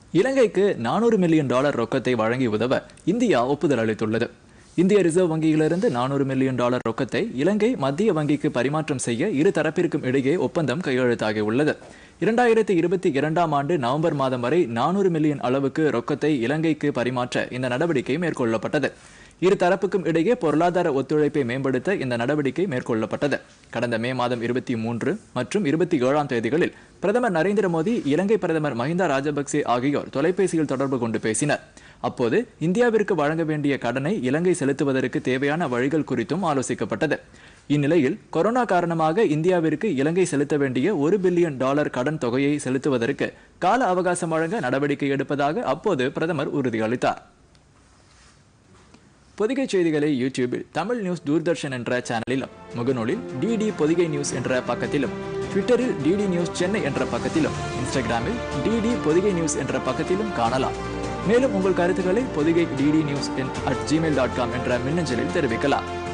இலங்கைக்கு நானூறு million dollar ரொக்கத்தை வழங்கி உதவ இந்தியா ஒப்புதல் அளித்துள்ளது இந்திய ரிசர்வ் வங்கியிலிருந்து நானூறு மில்லியன் டாலர் ரொக்கத்தை இலங்கை மத்திய வங்கிக்கு பரிமாற்றம் செய்ய இரு தரப்பிற்கும் இடையே ஒப்பந்தம் கையெழுத்தாகியுள்ளது இரண்டாயிரத்தி இருபத்தி இரண்டாம் ஆண்டு நவம்பர் மாதம் வரை நானூறு மில்லியன் அளவுக்கு ரொக்கத்தை இலங்கைக்கு பரிமாற்ற இந்த நடவடிக்கை மேற்கொள்ளப்பட்டது இரு தரப்புக்கும் இடையே பொருளாதார ஒத்துழைப்பை மேம்படுத்த இந்த நடவடிக்கை மேற்கொள்ளப்பட்டது கடந்த மே மாதம் இருபத்தி மூன்று மற்றும் இருபத்தி ஏழாம் தேதிகளில் பிரதமர் நரேந்திர மோடி இலங்கை பிரதமர் மஹிந்தா ராஜபக்சே ஆகியோர் தொலைபேசியில் தொடர்பு கொண்டு பேசினர் அப்போது இந்தியாவிற்கு வழங்க வேண்டிய கடனை இலங்கை செலுத்துவதற்கு தேவையான வழிகள் குறித்தும் ஆலோசிக்கப்பட்டது இந்நிலையில் கொரோனா காரணமாக இந்தியாவிற்கு இலங்கை செலுத்த வேண்டிய ஒரு பில்லியன் டாலர் கடன் தொகையை செலுத்துவதற்கு கால அவகாசம் வழங்க நடவடிக்கை எடுப்பதாக அப்போது பிரதமர் உறுதியளித்தார் பொதிகை செய்திகளை யூடியூபில் தமிழ் நியூஸ் தூர்தர்ஷன் என்ற சேனலிலும் முகநூலில் டிடி பொதிகை நியூஸ் என்ற பக்கத்திலும் ட்விட்டரில் டிடி நியூஸ் சென்னை என்ற பக்கத்திலும் இன்ஸ்டாகிராமில் டிடி பொதிகை நியூஸ் என்ற பக்கத்திலும் காணலாம் மேலும் உங்கள் கருத்துக்களை Podhigai DD news at Gmail dot com என்ற மின்னஞ்சலில் தெரிவிக்கலாம்